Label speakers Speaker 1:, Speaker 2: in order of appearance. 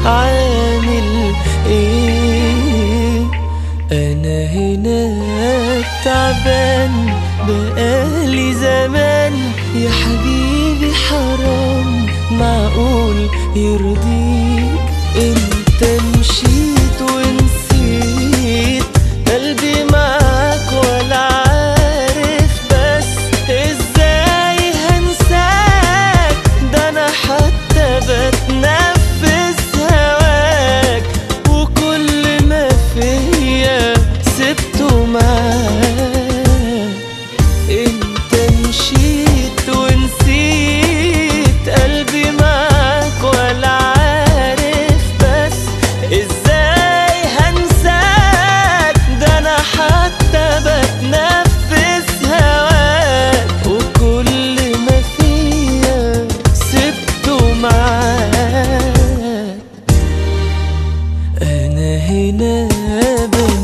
Speaker 1: عامل ايه انا هنا تعبان بقالي زمان يا حبيبي حرام معقول يرضيك انت مشيت ونسيت قلبي معاك ولا عارف بس ازاي هنساك ده انا حتى بتنفس هواك وكل ما فيا سبته معاك انت مشيت ونسيت قلبي معاك ولا عارف بس ازاي هنساك ده انا حتى بتنفس هواك وكل ما فيا سبته معاك انا هنا بس